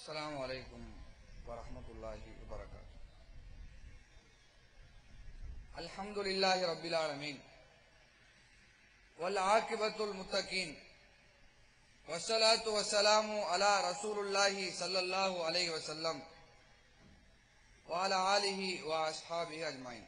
السلام عليكم ورحمة الله وبركاته الحمد لله رب العالمين والعاقبة المتقين والصلاة والسلام على رسول الله صلى الله عليه وسلم وعلى آله وأصحابه أجمعين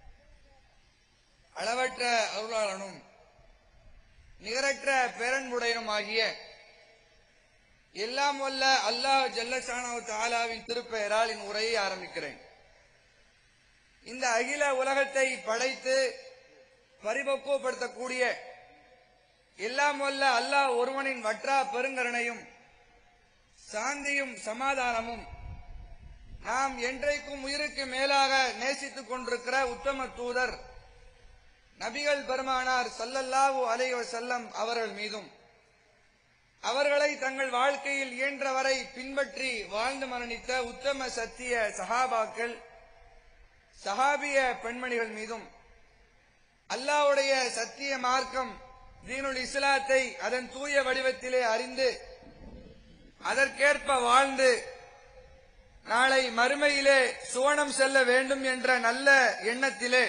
அளவற்ற அருளாளனும் நிகரற்ற பேரன்புடையனுமாகிய எல்லாம் வல்ல அல்லாஹ் ஜல்லஷானு தாலாவின் திருப்பெயரால் என் உரையை ஆரம்பிக்கிறேன் இந்த அகில உலகத்தை படைத்து பரிபக்குவப்படுத்தக்கூடிய எல்லாம் வல்ல அல்லாஹ் ஒருவனின் வற்றா பெருங்கருணையும் சாந்தியும் சமாதானமும் நாம் என்றைக்கும் உயிருக்கு மேலாக நேசித்துக் கொண்டிருக்கிற உத்தம தூதர் நபிகள் பெருமானார் சல்லல்லாஹு அலைஹி வஸல்லம் அவர்கள் மீதும் அவர்களை தங்கள் வாழ்க்கையில் இயன்றவரை பின்பற்றி வாழ்ந்து மரணித்த உத்தம சத்திய சஹாபாக்கள் சஹாபிய பெண்மணிகள் மீதும் அல்லாஹ்வுடைய சத்திய மார்க்கம் தீனுல் இஸ்லாத்தை அதன் தூய வடிவத்திலே அறிந்து அதற்கேற்ப வாழ்ந்து நாளை மறுமையிலே சுவனம் செல்ல வேண்டும் என்ற நல்ல எண்ணத்திலே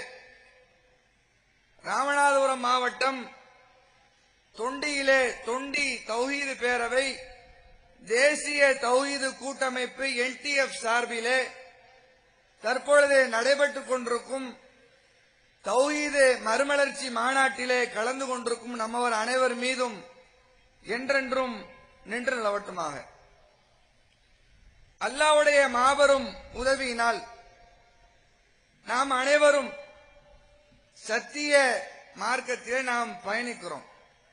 ராமநாதபுரம் மாவட்டம் தொண்டியிலே தொண்டி தௌஹீது பேரவை தேசிய தௌஹீது கூட்டமைப்பு என்டிஎஃப் சார்பிலே தற்பொழுது நடைபெற்றுக் கொண்டிருக்கும் தௌஹீது மறுமலர்ச்சி மாநாட்டிலே கலந்து கொண்டிருக்கும் நம்மவர் அனைவர் மீதும் என்றென்றும் நின்று நிலவட்டுமாக அல்லாவுடைய மாபெரும் உதவியினால் நாம் அனைவரும் சத்திய மார்க்கத்திலே நாம் பயணிக்கிறோம்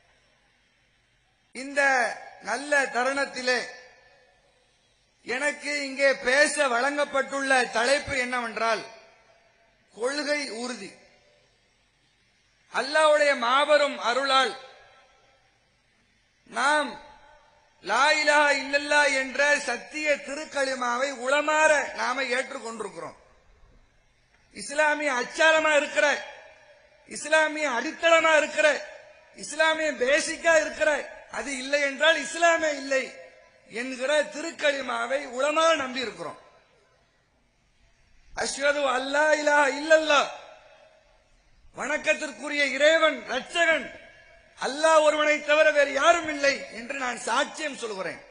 இந்த நல்ல தருணத்திலே எனக்கு இங்கே பேச வழங்கப்பட்டுள்ள தலைப்பு என்னவென்றால் கொள்கை உறுதி அல்லாவுடைய மாபெரும் அருளால் நாம் லா இலாஹ இல்லல்லா என்ற சத்திய திருக்களிமாவை உளமாற நாம ஏற்றுக்கொண்டிருக்கிறோம் இஸ்லாமிய அச்சாரமா இருக்கிற இஸ்லாமிய அடித்தளமா இருக்கிற இஸ்லாமிய பேசிக்கா இருக்கிற அது இல்லை என்றால் இஸ்லாமே இல்லை என்கிற திருக்களிமாவை உளமாக நம்பி இருக்கிறோம் அஸ்வது அல்லா இலா இல்லல்லா வணக்கத்திற்குரிய இறைவன் ரட்சகன் அல்லாஹ் ஒருவனை தவிர வேறு யாரும் இல்லை என்று நான் சாட்சியம் சொல்கிறேன்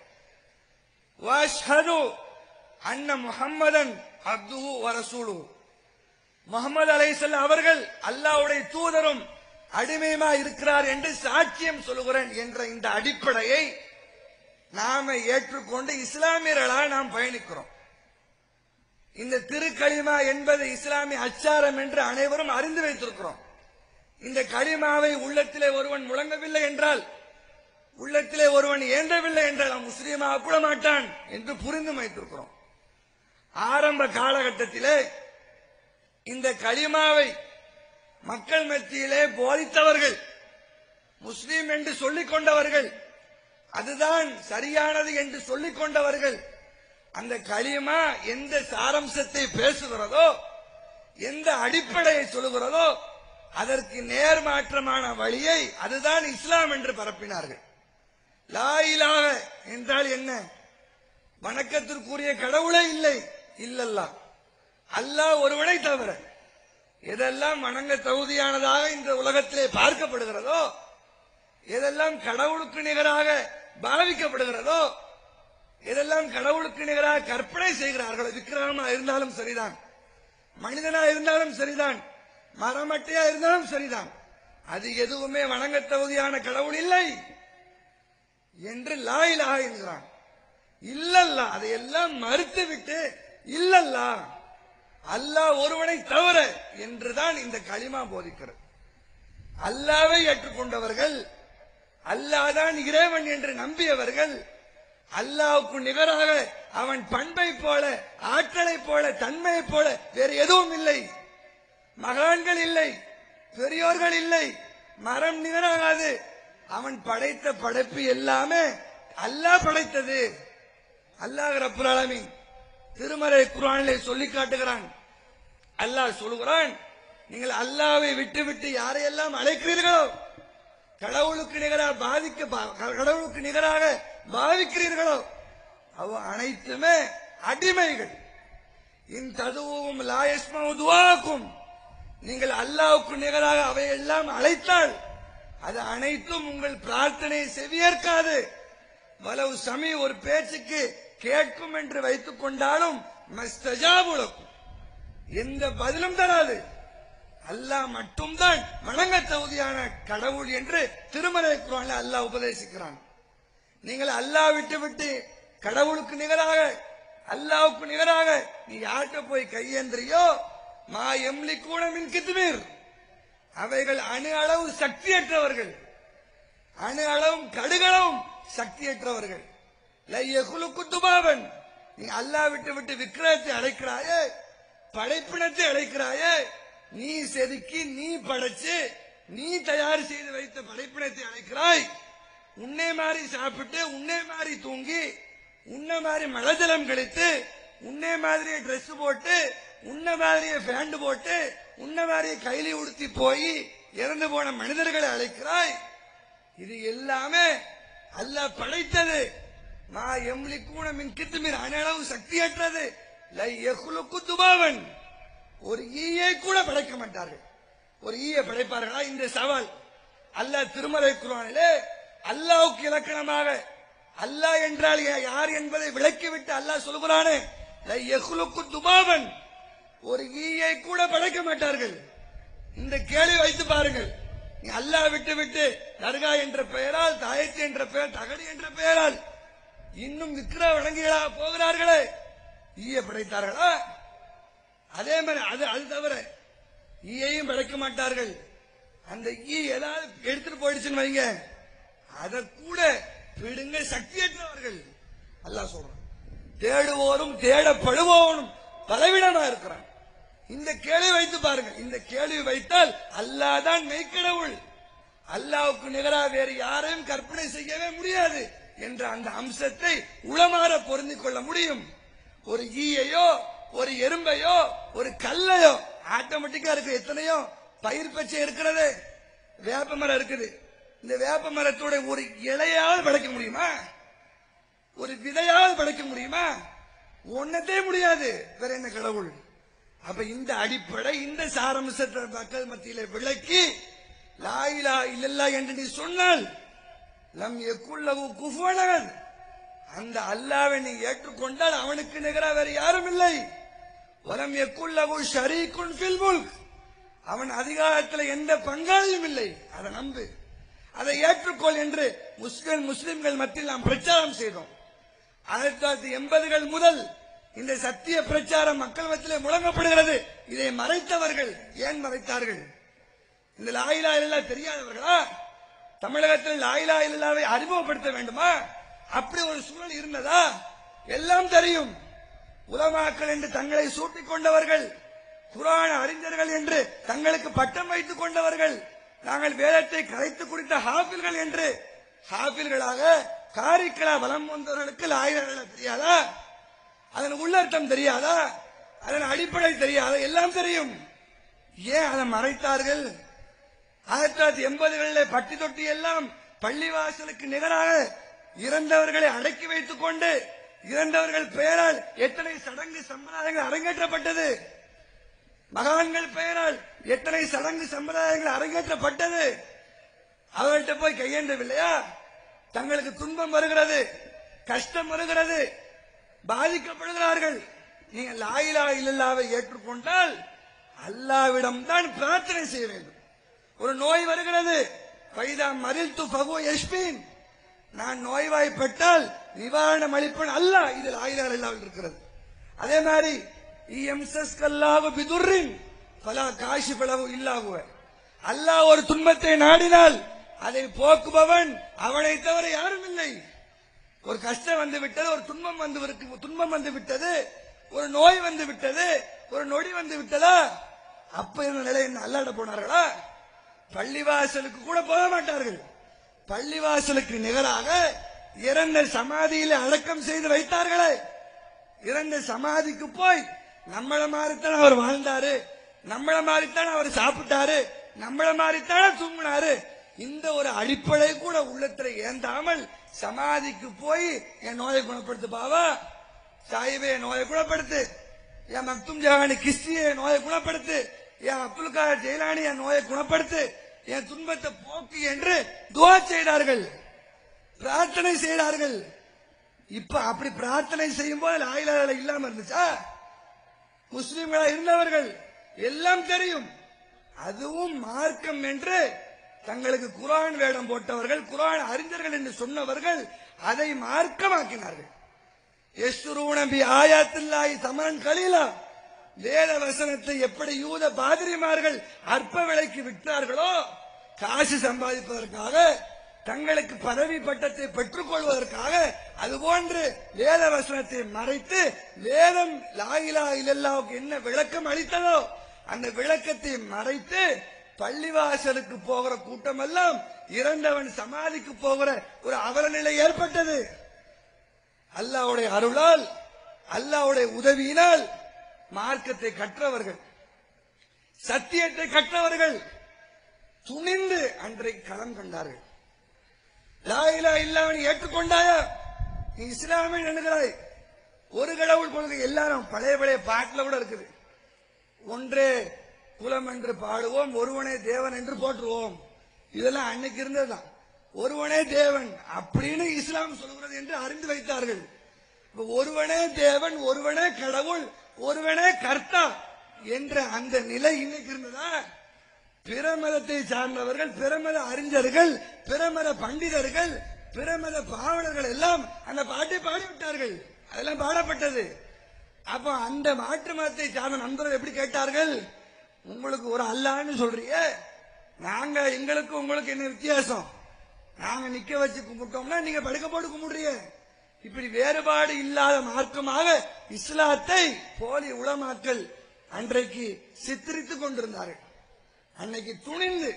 வாஷ்ஹது அன்ன முஹம்மதன் அப்துஹு வரசூலு முகமது அலைசல்ல அவர்கள் அல்லாஹ்வுடைய தூதரும் அடிமையுமா இருக்கிறார் என்று சாட்சியம் சொல்கிறேன் என்ற இந்த அடிப்படையை நாம ஏற்றுக்கொண்டு இஸ்லாமியர்களாக நாம் பயணிக்கிறோம் இந்த திருக்களிமா என்பது இஸ்லாமிய அச்சாரம் என்று அனைவரும் அறிந்து வைத்திருக்கிறோம் இந்த களிமாவை உள்ளத்திலே ஒருவன் முழங்கவில்லை என்றால் உள்ளத்திலே ஒருவன் ஏந்தவில்லை என்றால் அவன் முஸ்லீமாக கூட மாட்டான் என்று புரிந்து வைத்திருக்கிறோம் ஆரம்ப காலகட்டத்திலே இந்த களிமாவை மக்கள் மத்தியிலே போதித்தவர்கள் முஸ்லீம் என்று சொல்லிக் கொண்டவர்கள் அதுதான் சரியானது என்று சொல்லிக் கொண்டவர்கள் அந்த களிமா எந்த சாரம்சத்தை பேசுகிறதோ எந்த அடிப்படையை சொல்லுகிறதோ அதற்கு நேர்மாற்றமான வழியை அதுதான் இஸ்லாம் என்று பரப்பினார்கள் லா இலாஹ என்றால் என்ன வணக்கத்திற்குரிய கடவுளே இல்லை இல்லல்லா அல்லாஹ் ஒருவனை தவிர எதெல்லாம் வணங்க தகுதியானதாக இந்த உலகத்திலே பார்க்கப்படுகிறதோ எதெல்லாம் கடவுளுக்கு நிகராக பாவிக்கப்படுகிறதோ எதெல்லாம் கடவுளுக்கு நிகராக கற்பனை செய்கிறார்களோ விக்கிரகமா இருந்தாலும் சரிதான் மனிதனா இருந்தாலும் சரிதான் மரமட்டையா இருந்தாலும் சரிதான் அது எதுவுமே வணங்க தகுதியான கடவுள் இல்லை என்று லாயிலாக என்கிறான் இல்லல்லா அதையெல்லாம் மறுத்து விட்டு இல்லல்லா அல்லாஹ் ஒருவனை தவிர என்றுதான் இந்த களிமா போதிக்கிறது அல்லாவை ஏற்றுக்கொண்டவர்கள் அல்லாதான் இறைவன் என்று நம்பியவர்கள் அல்லாவுக்கு நிகராக அவன் பண்பை போல ஆற்றலை போல தன்மையை போல வேறு எதுவும் இல்லை மகான்கள் இல்லை பெரியோர்கள் இல்லை மரம் நிகராகாது அவன் படைத்த படைப்பு எல்லாமே அல்லாஹ் படைத்தது அல்லாஹ் ரப்புல் ஆலமீன் திருமறை குரானிலே சொல்லி காட்டுகிறான் அல்லாஹ் சொல்லுகிறான் நீங்கள் அல்லாவை விட்டு விட்டு யாரையெல்லாம் அழைக்கிறீர்களோ கடவுளுக்கு நிகராக பாதிக்க பா- கடவுளுக்கு நிகராக பாவிக்கிறீர்களோ அவ அனைத்துமே அடிமைகள் இன் ததுவும் லாயஸ்மதுவாக்கும் நீங்கள் அல்லாவுக்கு நிகராக அவையெல்லாம் அழைத்தால் அது அனைத்தும் உங்கள் பிரார்த்தனை செவியேற்காது வலவு சமி ஒரு பேச்சுக்கு கேட்கும் என்று வைத்துக் கொண்டாலும் மஸ்தஜாபுலக்கும் எந்த பதிலும் தராது அல்லாஹ் மட்டும்தான் வணங்க தகுதியான கடவுள் என்று திருமலை குரான்ல அல்லாஹ் உபதேசிக்கிறான் நீங்கள் அல்லாஹ் விட்டு விட்டு கடவுளுக்கு நிகராக அல்லாவுக்கு நிகராக நீ யார்கிட்ட போய் கையேந்திரியோ மா எம்லி கூடமின் கித்துமீர் அவைகள் அணு அளவு சக்தியற்றவர்கள் அணு அளவும் கடுகளவும் சக்தியற்றவர்கள் லையகுலு குத்துபாவன் நீ அல்லாஹ் விட்டு விட்டு விக்கிரகத்தை அழைக்கிறாயே படைப்பினத்தை அழைக்கிறாயே நீ செதுக்கி நீ படைச்சு நீ தயார் செய்து வைத்த படைப்பினத்தை அழைக்கிறாய் உன்னை மாதிரி சாப்பிட்டு உன்னை மாதிரி தூங்கி உன்னை மாதிரி மலஜலம் கழித்து உன்னை மாதிரியே Dress போட்டு உன்னை மாதிரியே பேண்ட் போட்டு உன்னை மாதிரியே கைலி உடுத்தி போய் இறந்து போன மனிதர்களை அழைக்கிறாய் இது எல்லாமே அல்லாஹ் படைத்தது மா எம்லி கூட மின் கித்துமீர் அனளவு சக்தியற்றது லை யகுலுக்கு துபாவன் ஒரு ஈயை கூட படைக்க மாட்டார்கள் ஒரு ஈயை படைப்பார்களா இந்த சவால் அல்லாஹ் திருமலை குர்ஆனிலே அல்லாஹ்வுக்கு இலக்கணமாக அல்லாஹ் என்றால் யா- யார் என்பதை விளக்கிவிட்டு அல்லாஹ் சொல்கிறானே லை யகுலுக்கு துபாவன் ஒரு ஈயை கூட படைக்க மாட்டார்கள் இந்த கேள்வி வைத்து பாருங்கள் நீ அல்லாஹ் விட்டு விட்டு தர்கா என்ற பெயரால் தாயத்து என்ற பெயர் தகடு என்ற பெயரால் இன்னும் விக்கிர வணங்குகளா போகிறார்களே ஈய படைத்தார்களா அதே மாதிரி அது அது தவிர ஈயையும் படைக்க மாட்டார்கள் அந்த ஈ ஏதாவது எடுத்துட்டு போயிடுச்சுன்னு வைங்க அதை கூட விடுங்க சக்தியற்றவர்கள் அல்லாஹ் சொல்றான் தேடுவோரும் தேடப்படுவோரும் பலவிடமா இருக்கிறான் இந்த கேள்வி வைத்து பாருங்க இந்த கேள்வி வைத்தால் அல்லாஹ் தான் மெய்க்கடவுள் அல்லாவுக்கு நிகரா வேறு யாரையும் கற்பனை செய்யவே முடியாது என்ற அந்த அம்சத்தை உளமாற பொருந்திக் கொள்ள முடியும் ஒரு ஈயையோ ஒரு எறும்பையோ ஒரு கல்லையோ ஆட்டோமேட்டிக்கா இருக்கு எத்தனையோ பயிர் பச்சை இருக்கிறது வேப்ப மரம் இருக்குது இந்த வேப்ப மரத்தோட ஒரு இலையாவது படைக்க முடியுமா ஒரு விதையாவது படைக்க முடியுமா ஒன்னதே முடியாது வேற என்ன கடவுள் அப்ப இந்த அடிப்படை இந்த சாரம்சத்தை மக்கள் மத்தியில விளக்கி லாயிலா இல்லல்லா என்று நீ சொன்னால் லம் எக்குள்ளவு குஃபனகன் அந்த அல்லாவை நீ ஏற்றுக்கொண்டால் அவனுக்கு நிகரா வேற யாரும் இல்லை வலம் எக்குள்ளவு ஷரீக்குன் ஃபில் முல்க் அவன் அதிகாரத்தில் எந்த பங்காளியும் இல்லை அதை நம்பு அதை ஏற்றுக்கொள் என்று முஸ்லிம் முஸ்லிம்கள் மத்தியில் நாம் பிரச்சாரம் செய்தோம் ஆயிரத்தி தொள்ளாயிரத்தி எண்பதுகள் முதல் இந்த சத்திய பிரச்சாரம் மக்கள் மத்தியிலே முழங்கப்படுகிறது இதை மறைத்தவர்கள் ஏன் மறைத்தார்கள் இந்த லாயிலா இல்லா தெரியாதவர்களா தமிழகத்தில் லாயிலா இல்லாவை அறிமுகப்படுத்த வேண்டுமா அப்படி ஒரு சூழல் இருந்ததா எல்லாம் தெரியும் உலமாக்கள் என்று தங்களை சூட்டிக் கொண்டவர்கள் குரான் அறிஞர்கள் என்று தங்களுக்கு பட்டம் வைத்துக் கொண்டவர்கள் நாங்கள் வேதத்தை கரைத்து குடித்த ஹாஃபில்கள் என்று ஹாஃபில்களாக காரிக்கலா வலம் வந்தவர்களுக்கு லாயிலா தெரியாதா அதன் உள்ளர்த்தம் தெரியாதா அதன் அடிப்படை தெரியாதா எல்லாம் தெரியும் ஏன் அதை மறைத்தார்கள் ஆயிரத்தி தொள்ளாயிரத்தி எண்பதுகளில் பட்டி தொட்டி எல்லாம் பள்ளிவாசலுக்கு நிகராக இறந்தவர்களை அடக்கி வைத்துக் கொண்டு இறந்தவர்கள் பெயரால் எத்தனை சடங்கு சம்பிரதாயங்கள் அரங்கேற்றப்பட்டது மகான்கள் பெயரால் எத்தனை சடங்கு சம்பிரதாயங்கள் அரங்கேற்றப்பட்டது அவர்கள்ட்ட போய் கையேண்டவில்லையா தங்களுக்கு துன்பம் வருகிறது கஷ்டம் வருகிறது பாதிக்கப்படுகிறார்கள் நீங்க லாயிலா இல்லல்லாவை ஏற்றுக்கொண்டால் அல்லாவிடம் தான் பிரார்த்தனை செய்ய வேண்டும் ஒரு நோய் வருகிறது பைதா மரில் து பகு யஷ்பின் நான் நோய்வாய்ப்பட்டால் நிவாரணம் அளிப்பன் அல்ல இதில் ஆயிலால் இல்லாமல் இருக்கிறது அதே மாதிரி இஎம்சஸ் கல்லாக பிதுர்ரின் பல காஷி பலவு இல்லாகுவ அல்லாஹ் ஒரு துன்பத்தை நாடினால் அதை போக்குபவன் அவனை தவிர யாரும் இல்லை ஒரு கஷ்டம் வந்து விட்டது ஒரு துன்பம் வந்து இருக்கு- துன்பம் வந்து விட்டது ஒரு நோய் வந்து விட்டது ஒரு நொடி வந்து விட்டதா அப்ப இருந்த நிலை என்ன அல்லாட போனார்களா பள்ளிவாசலுக்கு கூட போக மாட்டார்கள் பள்ளிவாசலுக்கு நிகராக இறந்த சமாதியில அடக்கம் செய்து வைத்தார்களே இறந்த சமாதிக்கு போய் நம்மள மாதிரித்தான் அவர் வாழ்ந்தாரு நம்மள மாதிரித்தான் அவர் சாப்பிட்டாரு நம்மள மாதிரித்தானே தூங்கினாரு இந்த ஒரு அடிப்படை கூட உள்ளத்துல ஏந்தாமல் சமாதிக்கு போய் என் நோயை குணப்படுத்து பாவா சாயிபே என் நோயை குணப்படுத்து என் மக்தும் ஜஹானி கிஸ்தியை என் நோயை குணப்படுத்து என் அப்துல் காதர் ஜெயிலானி என் நோயை குணப்படுத்து என் துன்பத்தை போக்கு என்று துவா செய்தார்கள் பிரார்த்தனை செய்தார்கள் இப்ப அப்படி பிரார்த்தனை செய்யும் போது ஆயிலாளர் இல்லாம இருந்துச்சா முஸ்லிம்களா இருந்தவர்கள் எல்லாம் தெரியும் அதுவும் மார்க்கம் என்று தங்களுக்கு குரான் வேடம் போட்டவர்கள் குரான் அறிஞர்கள் என்று சொன்னவர்கள் அதை மார்க்கமாக்கினார்கள் எஸ்ருன பி ஆயாத்தில்லாஹி சமரன் கலீலா வேத வசனத்தை எப்படி யூத பாதிரிமார்கள் அற்ப விலைக்கு விற்றார்களோ காசு சம்பாதிப்பதற்காக தங்களுக்கு பதவி பட்டத்தை பெற்றுக் கொள்வதற்காக அதுபோன்று வேத வசனத்தை மறைத்து வேதம் லாயிலா இல்லல்லாவுக்கு என்ன விளக்கம் அளித்ததோ அந்த விளக்கத்தை மறைத்து பள்ளிவாசலுக்கு போகிற கூட்டம் எல்லாம் இறந்தவன் சமாதிக்கு போகிற ஒரு அவலநிலை ஏற்பட்டது அல்லாவுடைய அருளால் அல்லாவுடைய உதவியினால் மார்க்கத்தை கற்றவர்கள் சத்தியத்தை கற்றவர்கள் துணிந்து அன்றைக்கு களம் கண்டார்கள் லாயிலா இல்லாம ஏற்றுக்கொண்டாயா நீ இஸ்லாமிய எண்ணுகிறாய் ஒரு கடவுள் கொள்கை எல்லாரும் பழைய பழைய பாட்டுல கூட இருக்குது ஒன்றே குலம் என்று பாடுவோம் ஒருவனே தேவன் என்று போற்றுவோம் இதெல்லாம் அன்னைக்கு இருந்ததுதான் ஒருவனே தேவன் அப்படின்னு இஸ்லாம் சொல்கிறது என்று அறிந்து வைத்தார்கள் இப்ப ஒருவனே தேவன் ஒருவனே கடவுள் ஒருவனே கர்த்தா என்ற அந்த நிலை இன்னைக்கு இருந்ததா பிற மதத்தை சார்ந்தவர்கள் பிறமத அறிஞர்கள் பிறமத பண்டிதர்கள் பிறமத பாவலர்கள் எல்லாம் அந்த பாட்டை பாடிவிட்டார்கள் அதெல்லாம் பாடப்பட்டது அப்ப அந்த மாற்று மதத்தை சார்ந்த நண்பர்கள் எப்படி கேட்டார்கள் உங்களுக்கு ஒரு அல்லான்னு சொல்றீங்க நாங்க எங்களுக்கு உங்களுக்கு என்ன வித்தியாசம் நாங்க நிக்க வச்சு கும்பிட்டோம்னா நீங்க படுக்க போட்டு கும்பிடுறீங்க இப்படி வேறுபாடு இல்லாத மார்க்கமாக இஸ்லாத்தை போலி உளமாக்கல் அன்றைக்கு சித்தரித்துக் கொண்டிருந்தார்கள் அன்னைக்கு துணிந்து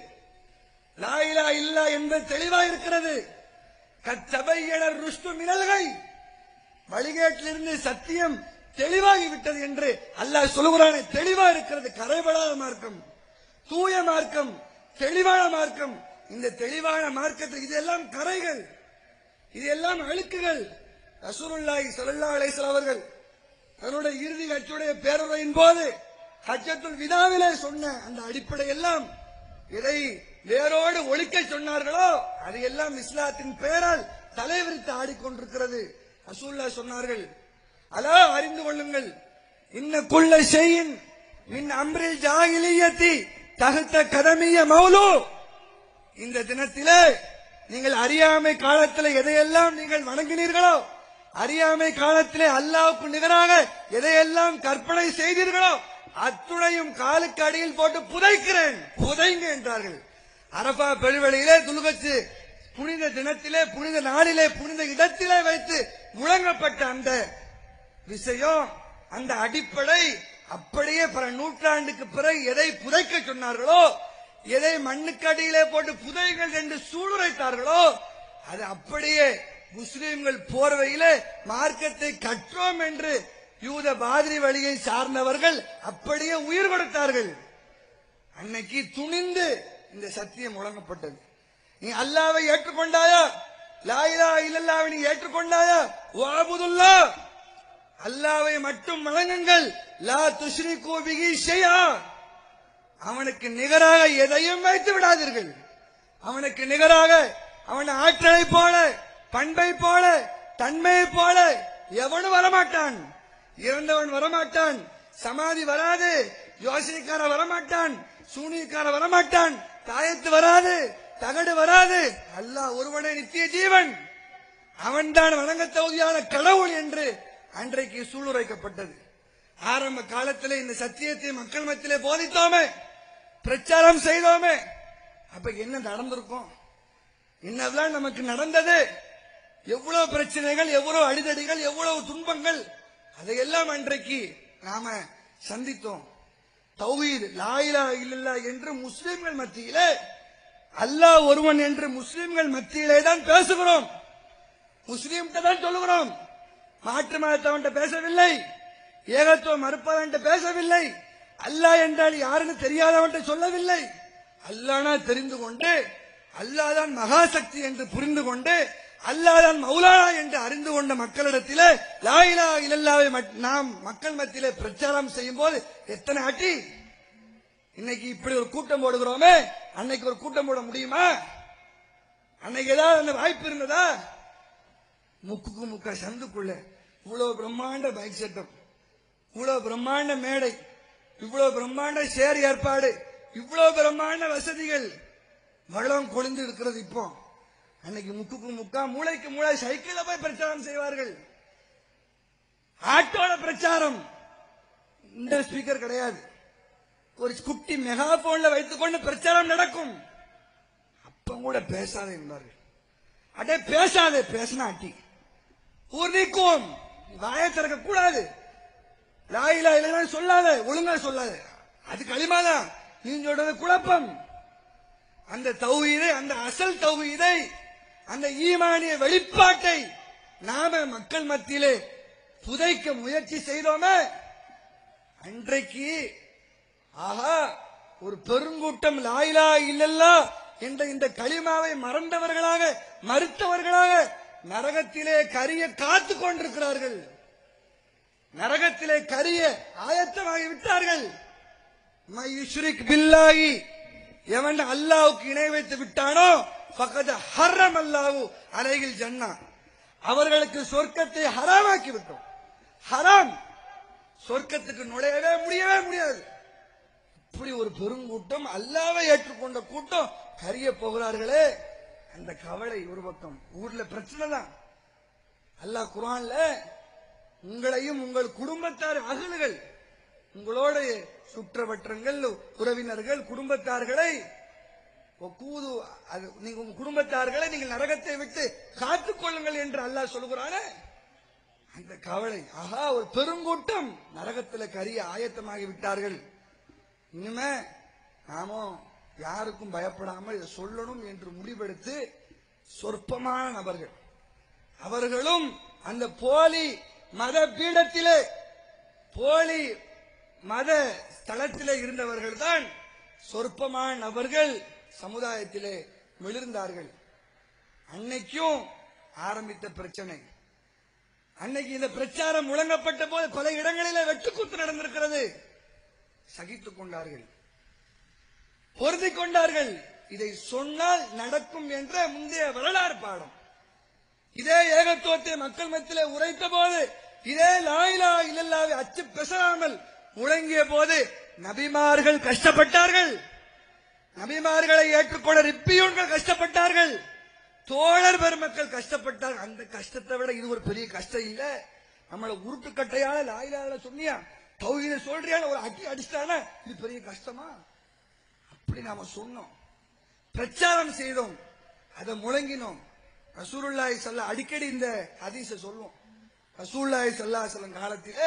லாயிலா இல்லா என்பது தெளிவா இருக்கிறது கத்தபையனர் ருஷ்டு மினல்கை வழிகேட்டிலிருந்து சத்தியம் தெளிவாகி விட்டது என்று அல்லாஹ் சொல்லுகிறானே தெளிவா இருக்கிறது கரைபடாத மார்க்கம் தூய மார்க்கம் தெளிவான மார்க்கம் இந்த தெளிவான மார்க்கத்தில் இதெல்லாம் கரைகள் இதெல்லாம் அழுக்குகள் ரசூலுல்லாஹி ஸல்லல்லாஹு அலைஹி வஸல்லம் அவர்கள் தன்னுடைய இறுதி கட்சியுடைய பேருரையின் போது ஹஜ்ஜத்துல் விதாவிலே சொன்ன அந்த அடிப்படை எல்லாம் இதை வேரோடு ஒழிக்க சொன்னார்களோ அது எல்லாம் இஸ்லாத்தின் பெயரால் தலைவிரித்து ஆடிக்கொண்டிருக்கிறது ரசூல்லா சொன்னார்கள் அலா அறிந்து கொள்ளுங்கள் இன்னக்குள்ள செய்யின் மின் அம்ரில் ஜாகிலியத்தி தகுத்த கதமிய மௌலு இந்த தினத்திலே நீங்கள் அறியாமை காலத்திலே எதையெல்லாம் நீங்கள் வணங்கினீர்களோ அறியாமை காலத்திலே அல்லாவுக்கு நிகராக எதையெல்லாம் கற்பனை செய்தீர்களோ அத்துணையும் காலுக்கு அடியில் போட்டு புதைக்கிறேன் புதைங்க என்றார்கள் அரபா பெருவெளியிலே துலுகச்சு புனித தினத்திலே புனித நாளிலே புனித இடத்திலே வைத்து முழங்கப்பட்ட அந்த விஷயம் அந்த அடிப்படை அப்படியே பல நூற்றாண்டுக்கு பிறகு எதை புதைக்க சொன்னார்களோ எதை மண்ணுக்கு அடியிலே போட்டு புதைகள் என்று சூளுரைத்தார்களோ அது அப்படியே முஸ்லிம்கள் போர்வையிலே மார்க்கத்தை கற்றோம் என்று யூத பாதிரி வழியை சார்ந்தவர்கள் அப்படியே உயிர் கொடுத்தார்கள் அன்னைக்கு துணிந்து இந்த சத்தியம் முழங்கப்பட்டது நீ அல்லாவை ஏற்றுக்கொண்டாயா லாயிலா இல்லல்லாவை நீ ஏற்றுக்கொண்டாயா வாபுதுல்லா அல்லாவை மட்டும் வணங்குங்கள் லா துஷ்ரிகு பிஹி ஷைஆ அவனுக்கு நிகராக எதையும் வைத்து விடாதீர்கள் அவனுக்கு நிகராக அவன் ஆற்றலை போல பண்பை போல தன்மையை போல எவனும் வரமாட்டான் இறந்தவன் வரமாட்டான் சமாதி வராது யோசனைக்கார வரமாட்டான் சூனியக்கார வரமாட்டான் தாயத்து வராது தகடு வராது அல்லாஹ் ஒருவனே நித்திய ஜீவன் அவன்தான் வணங்க தகுதியான கடவுள் என்று அன்றைக்கு சூளுரைக்கப்பட்டது ஆரம்ப காலத்திலே இந்த சத்தியத்தை மக்கள் மத்தியிலே போதித்தோமே பிரச்சாரம் செய்தோமே அப்ப என்ன நடந்திருக்கும் என்னதான் நமக்கு நடந்தது எவ்வளவு பிரச்சனைகள் எவ்வளவு அடிதடிகள் எவ்வளவு துன்பங்கள் அதையெல்லாம் அன்றைக்கு நாம சந்தித்தோம் தௌஹீத் லாயிலா இல்லல்லா என்று முஸ்லிம்கள் மத்தியிலே அல்லாஹ் ஒருவன் என்று முஸ்லிம்கள் மத்தியிலே தான் பேசுகிறோம் முஸ்லீம் தான் சொல்லுகிறோம் மாற்று மதத்தவன்ட்ட பேசவில்லை ஏகத்துவம் மறுப்பவன்ட்ட பேசவில்லை அல்லாஹ் என்றால் யாருன்னு தெரியாதவன்ட்ட சொல்லவில்லை அல்லானா தெரிந்து கொண்டு அல்லாதான் மகாசக்தி என்று புரிந்து கொண்டு அல்லாதான் மௌலானா என்று அறிந்து கொண்ட மக்களிடத்திலே லாயிலா இல்லல்லாவை மட்- நாம் மக்கள் மத்தியிலே பிரச்சாரம் செய்யும் போது எத்தனை அடி இன்னைக்கு இப்படி ஒரு கூட்டம் போடுகிறோமே அன்னைக்கு ஒரு கூட்டம் போட முடியுமா அன்னைக்கு ஏதாவது அந்த வாய்ப்பு இருந்ததா முக்குக்கு முக்கா சந்துக்குள்ள இவ்வளவு பிரம்மாண்ட பைக் செட்டப் இவ்வளவு பிரம்மாண்ட மேடை இவ்வளவு பிரம்மாண்ட சேர் ஏற்பாடு இவ்வளவு பிரம்மாண்ட வசதிகள் வளம் கொழுந்து இருக்கிறது இப்போ அன்னைக்கு முக்குக்கு முக்கா மூளைக்கு மூளை சைக்கிள்ல போய் பிரச்சாரம் செய்வார்கள் ஆட்டோட பிரச்சாரம் இந்த ஸ்பீக்கர் கிடையாது ஒரு குட்டி மெகா போன்ல வைத்துக்கொண்டு பிரச்சாரம் நடக்கும் அப்ப கூட பேசாதே என்பார்கள் அடே பேசாதே பேசினா அட்டி ஊர்திக்கும் வாயை திறக்க கூடாது லாயிலா இல்லைன்னா சொல்லாத ஒழுங்கா சொல்லாத அது களிமாதான் நீ சொல்றது குழப்பம் அந்த தௌஹீதை அந்த அசல் தௌஹீதை அந்த ஈமானிய வெளிப்பாட்டை நாம மக்கள் மத்தியிலே புதைக்க முயற்சி செய்தோமே அன்றைக்கு ஆஹா ஒரு பெருங்கூட்டம் லாயிலா இல்லல்லா என்ற இந்த களிமாவை மறந்தவர்களாக மறுத்தவர்களாக நரகத்திலே கரிய காத்து கொண்டிருக்கிறார்கள் நரகத்திலே கரிய ஆயத்தமாகி விட்டார்கள் மையுஷ்ரிக் பில்லாஹி எவன் அல்லாஹ்வுக்கு இணை வைத்து விட்டானோ பக்கத்து ஹர்ரம் அல்லாஹு அலைகில் ஜன்னா அவர்களுக்கு சொர்க்கத்தை ஹராமாக்கி விட்டோம் ஹராம் சொர்க்கத்துக்கு நுழையவே முடியவே முடியாது இப்படி ஒரு பெருங்கூட்டம் அல்லாவை ஏற்றுக்கொண்ட கூட்டம் கரிய போகிறார்களே அந்த கவலை ஒரு பக்கம் ஊர்ல பிரச்சனை தான் அல்லாஹ் குர்ஆன்ல உங்களையும் உங்கள் குடும்பத்தார் அகலுகள் உங்களோட சுற்றவட்டங்கள் உறவினர்கள் குடும்பத்தார்களை ஒக்கூது அது நீங்க உங்க குடும்பத்தார்களை நீங்கள் நரகத்தை விட்டு காத்துக் கொள்ளுங்கள் என்று அல்லாஹ் சொல்கிறானே அந்த கவலை ஆஹா ஒரு பெருங்கூட்டம் நரகத்துல கரிய ஆயத்தமாகி விட்டார்கள் இனிமே நாமும் யாருக்கும் பயப்படாமல் இதை சொல்லணும் என்று முடிவெடுத்து சொற்பமான நபர்கள் அவர்களும் அந்த போலி மத பீடத்திலே போலி மத ஸ்தலத்திலே இருந்தவர்கள் தான் சொற்பமான நபர்கள் சமுதாயத்திலே மிளிர்ந்தார்கள் அன்னைக்கும் ஆரம்பித்த பிரச்சனை அன்னைக்கு இந்த பிரச்சாரம் முழங்கப்பட்ட போது பல இடங்களிலே வெட்டுக்குத்து நடந்திருக்கிறது சகித்துக் கொண்டார்கள் பொருந்திக் கொண்டார்கள் இதை சொன்னால் நடக்கும் என்ற முந்தைய வரலாறு பாடம் இதே ஏகத்துவத்தை மக்கள் மத்தியிலே உரைத்த போது இதே லாயிலா இல்லல்லாவை அச்சு பெசராமல் முழங்கிய போது நபிமார்கள் கஷ்டப்பட்டார்கள் நபிமார்களை ஏற்றுக்கொண்ட ரிப்பியூன்கள் கஷ்டப்பட்டார்கள் தோழர் பெருமக்கள் கஷ்டப்பட்டார்கள் அந்த கஷ்டத்தை விட இது ஒரு பெரிய கஷ்டம் இல்ல நம்மள உருட்டு கட்டையால லாயிலால சொன்னியா தௌஹீத சொல்றியான ஒரு அடி அடிச்சிட்டானா இது பெரிய கஷ்டமா அப்படி நாம சொன்னோம் பிரச்சாரம் செய்தோம் அதை முழங்கினோம் ரசூலுல்லாஹி ஸல்ல அடிக்கடி இந்த ஹதீஸ சொல்லுவோம் ரசூலுல்லாஹி ஸல்லல்லாஹு அலைஹி வஸல்லம் காலத்திலே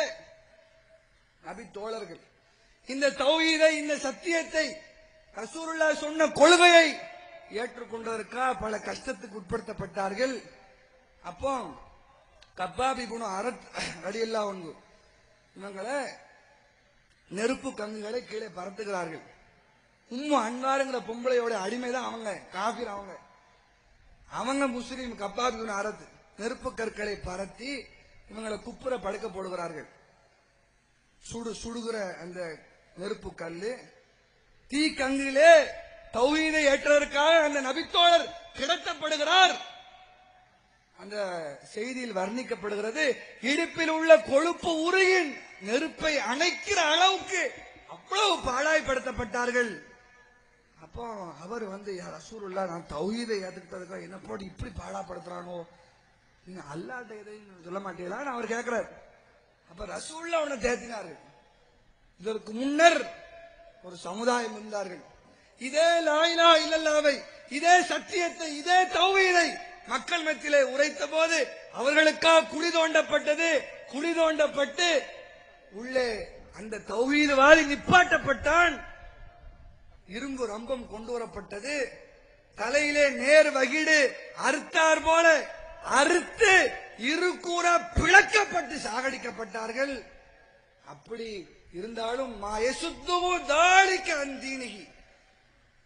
நபி தோழர்கள் இந்த தௌஹீதை இந்த சத்தியத்தை ரசூலுல்லாஹ் சொன்ன கொள்கையை ஏற்றுக்கொண்டதற்காக பல கஷ்டத்துக்கு உட்படுத்தப்பட்டார்கள் அப்போ கப்பாபி குணம் அரத் அடியல்லா ஒன்று இவங்களை நெருப்பு கங்குகளை கீழே பறத்துகிறார்கள் உம்மு அன்வாருங்கிற பொம்பளையோட அடிமைதான் அவங்க காபிர் அவங்க அவங்க முஸ்லீம் கப்பாபி குணம் அரத் நெருப்பு கற்களை பறத்தி இவங்களை குப்புற படுக்க போடுகிறார்கள் சுடு சுடுகிற அந்த நெருப்பு கல்லு தீ கங்கிலே தௌஹீதை ஏற்றதற்காக அந்த நபித்தோழர் கிடத்தப்படுகிறார் அந்த செய்தியில் வர்ணிக்கப்படுகிறது இடுப்பில் உள்ள கொழுப்பு உருகின் நெருப்பை அணைக்கிற அளவுக்கு அவ்வளவு பாழாய்ப்படுத்தப்பட்டார்கள் அப்போ அவர் வந்து யார் ரசூலுல்லா நான் தௌஹீதை ஏத்துக்கிட்டதுக்காக என்ன போட்டு இப்படி பாழாப்படுத்துறானோ நீங்க அல்லாட்ட எதையும் சொல்ல மாட்டீங்களான்னு அவர் கேட்கிறார் அப்ப ரசூல்லா அவனை தேத்தினார்கள் இதற்கு முன்னர் ஒரு சமுதாயம் இருந்தார்கள் இதே லாயிலா இல்லல்லாவை இதே சத்தியத்தை இதே தௌஹீதை மக்கள் மத்தியிலே உரைத்த போது அவர்களுக்காக குழி தோண்டப்பட்டது குழி தோண்டப்பட்டு உள்ளே அந்த தௌஹீதவாதி நிப்பாட்டப்பட்டான் இரும்பு ரம்பம் கொண்டு வரப்பட்டது தலையிலே நேர் வகிடு அறுத்தார் போல அறுத்து இரு கூற பிளக்கப்பட்டு சாகடிக்கப்பட்டார்கள் அப்படி இருந்தாலும் மாயசுத்துவு தாளிக்க அந்தீனிகி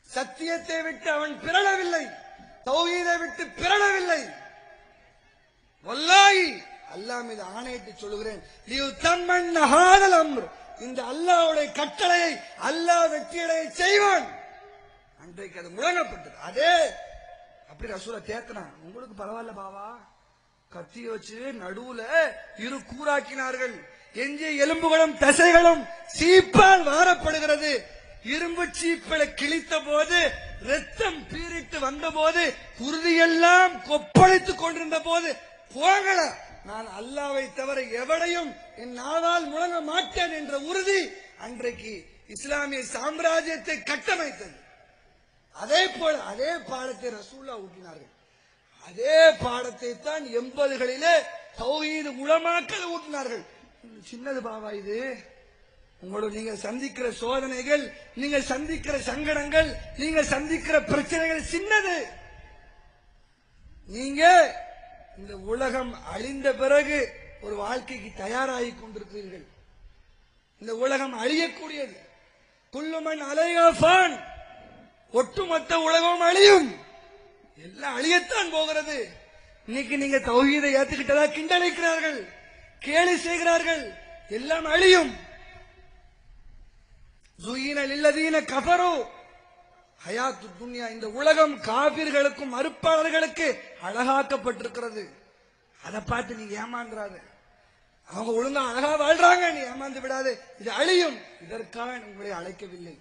சத்தியத்தை விட்டு அவன் பிறழவில்லை தௌஹீதை விட்டு பிறழவில்லை வல்லாஹி அல்லாஹ் மீது ஆணையிட்டு சொல்லுகிறேன் லியுத்தம்மன் ஹாதல் அம்ர் இந்த அல்லாஹ்வுடைய கட்டளையை அல்லாஹ் வெற்றியடைய செய்வான் அன்றைக்கு அது முழங்கப்பட்டது அதே அப்படி ரசூலை தேத்தினான் உங்களுக்கு பரவாயில்ல பாவா கத்திய வச்சு நடுவுல இரு கூறாக்கினார்கள் எஞ்சிய எலும்புகளும் தசைகளும் சீப்பால் வாரப்படுகிறது இரும்பு சீப்பலை கிழித்த போது ரத்தம் பீரிட்டு வந்த போது குருதியெல்லாம் கொப்பளித்துக் கொண்டிருந்த போது போகல நான் அல்லாவை தவிர எவரையும் என் நாவால் முழங்க மாட்டேன் என்ற உறுதி அன்றைக்கு இஸ்லாமிய சாம்ராஜ்யத்தை கட்டமைத்தது அதே போல அதே பாடத்தை ரசூல்லா ஊட்டினார்கள் அதே பாடத்தை தான் எண்பதுகளிலே தௌஹீது உளமாக்கல் ஊட்டினார்கள் சின்னது பாவா இது உங்களோட நீங்க சந்திக்கிற சோதனைகள் நீங்க சந்திக்கிற சங்கடங்கள் நீங்க சந்திக்கிற பிரச்சனைகள் சின்னது நீங்க இந்த உலகம் அழிந்த பிறகு ஒரு வாழ்க்கைக்கு தயாராகி கொண்டிருக்கிறீர்கள் இந்த உலகம் அழியக்கூடியது குல்லுமன் அலைகாஃபான் ஒட்டுமொத்த உலகம் அழியும் எல்லாம் அழியத்தான் போகிறது இன்னைக்கு நீங்க தௌஹீதை ஏத்துக்கிட்டதா கிண்டலிக்கிறார்கள் கேலி செய்கிறார்கள் எல்லாம் அழியும் ஜுயின லில்லதீன கஃபரு ஹயாத்து துன்யா இந்த உலகம் காபிர்களுக்கும் மறுப்பாளர்களுக்கு அழகாக்கப்பட்டிருக்கிறது அதை பார்த்து நீ ஏமாந்துறாரு அவங்க ஒழுங்கா அழகா வாழ்றாங்க நீ ஏமாந்து விடாது இது அழியும் இதற்காக உங்களை அழைக்கவில்லை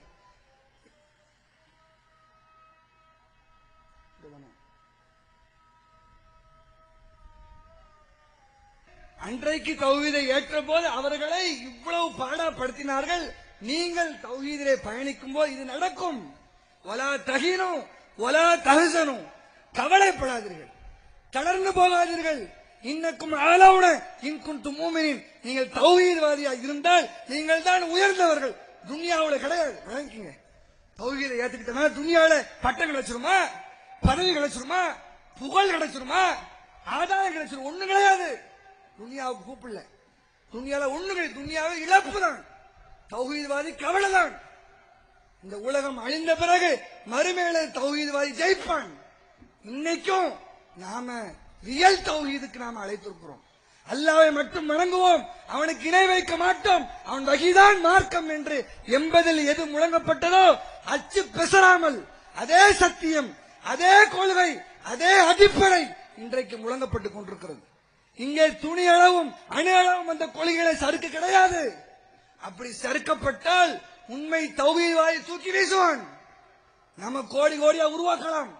அன்றைக்கு தௌஹீதை ஏற்ற போது அவர்களை இவ்வளவு பாடப்படுத்தினார்கள் நீங்கள் தௌஹீதிலே பயணிக்கும் போது இது நடக்கும் ஒலா தகினும் ஒலா தகசனும் கவலைப்படாதீர்கள் தளர்ந்து போகாதீர்கள் இன்னக்கும் ஆளவுன இன்குன் மூமினின் நீங்கள் தௌஹீத்வாதியா இருந்தால் நீங்கள் தான் உயர்ந்தவர்கள் துனியாவுல கிடையாது வாங்கிக்கங்க தௌஹீதை ஏத்துக்கிட்டனா துனியாவுல பட்டம் கிடைச்சிருமா பதவி கிடைச்சிருமா புகழ் கிடைச்சிருமா ஆதாயம் கிடைச்சிரும் ஒண்ணு கிடையாது துனியாவுக்கு கூப்பிடல துனியால ஒண்ணு கிடையாது துனியாவை இழப்பு தான் தௌஹீத்வாதி கவலை தான் இந்த உலகம் அழிந்த பிறகு மறுமையில தௌஹீத்வாதி ஜெயிப்பான் இன்னைக்கும் நாம ரியல் தௌஹீதுக்கு நாம அழைத்திருக்கிறோம் அல்லாவை மட்டும் வணங்குவோம் அவனுக்கு இணை வைக்க மாட்டோம் அவன் வகிதான் மார்க்கம் என்று எண்பதில் எது முழங்கப்பட்டதோ அச்சு பெசராமல் அதே சத்தியம் அதே கொள்கை அதே அடிப்படை இன்றைக்கு முழங்கப்பட்டுக் கொண்டிருக்கிறது இங்கே துணி அளவும் அணு அளவும் அந்த கொள்கைகளை சறுக்க கிடையாது அப்படி சறுக்கப்பட்டால் உண்மை தௌஹீத்வாதி தூக்கி வீசுவான் நம்ம கோடி கோடியா உருவாக்கலாம்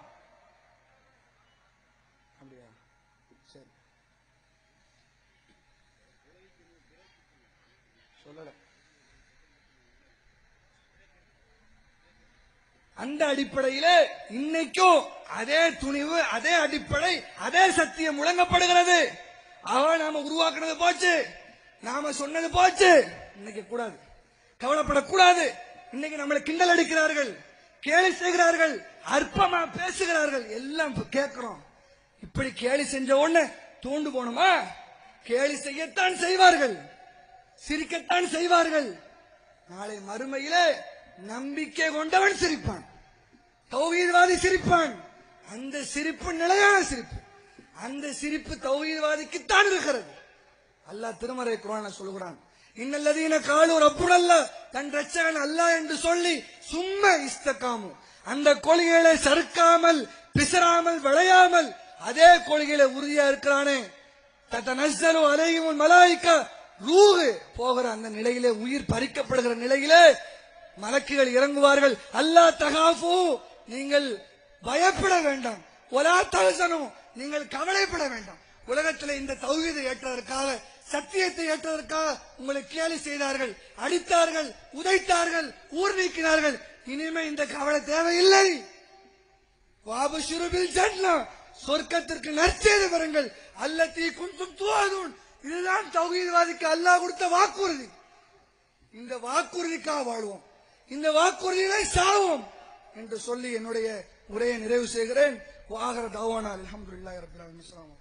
அப்படியா சரி சொல்லல அந்த அடிப்படையில இன்னைக்கும் அதே துணிவு அதே அடிப்படை அதே சத்தியம் முழங்கப்படுகிறது அவன் நாம உருவாக்குனது போச்சு நாம சொன்னது போச்சு இன்னைக்கு கூடாது கவலைப்படக்கூடாது இன்னைக்கு நம்மளை கிண்டல் அடிக்கிறார்கள் கேலி செய்கிறார்கள் அற்பமா பேசுகிறார்கள் எல்லாம் இப்ப கேட்கிறோம் இப்படி கேலி செஞ்ச உடனே தூண்டு போணுமா கேலி செய்யத்தான் செய்வார்கள் சிரிக்கத்தான் செய்வார்கள் நாளை மறுமையிலே நம்பிக்கை கொண்டவன் சிரிப்பான் தௌஹீத்வாதி சிரிப்பான் அந்த சிரிப்பு நிலையான சிரிப்பு அந்த சிரிப்பு தௌஹீத்வாதிக்குத்தான் இருக்கிறது அல்லாஹ் திருமறை குரான சொல்கிறான் இன்னல்லதீன காலு ரப்புடல்ல தன் ரட்சகன் அல்லாஹ் என்று சொல்லி சும்மா இஸ்தகாமு அந்த கொள்கைகளை சறுக்காமல் பிசராமல் விளையாமல் அதே கொள்கையில உறுதியா இருக்கிறானே தத்தனஸ்ஸலு அலைஹிமுல் மலாயிக்கா ரூஹு போகிற அந்த நிலையிலே உயிர் பறிக்கப்படுகிற நிலையிலே மலக்குகள் இறங்குவார்கள் அல்லாஹ் தகாஃபு நீங்கள் பயப்பட வேண்டாம் ஒலா தகசனும் நீங்கள் கவலைப்பட வேண்டாம் உலகத்தில் இந்த தௌஹீதை ஏற்றதற்காக சத்தியத்தை ஏற்றதற்காக உங்களை கேலி செய்தார்கள் அடித்தார்கள் உதைத்தார்கள் ஊர் நீக்கினார்கள் இனிமே இந்த கவலை தேவையில்லை வாபு சுருபில் ஜன்னா சொர்க்கத்திற்கு நற்செய்தி பெறுங்கள் அல்லத்தி குந்தும் துவாதுன் இதுதான் தௌஹீத்வாதிக்கு அல்லாஹ் கொடுத்த வாக்குறுதி இந்த வாக்குறுதிக்காக வாழ்வோம் இந்த வாக்குறுதிகளை சாவோம் என்று சொல்லி என்னுடைய உரையை நிறைவு செய்கிறேன் வாகர தவானா அல்ஹம்துலில்லாஹி ரப்பில் ஆலமீன் அஸ்ஸலாமு அலைக்கும்.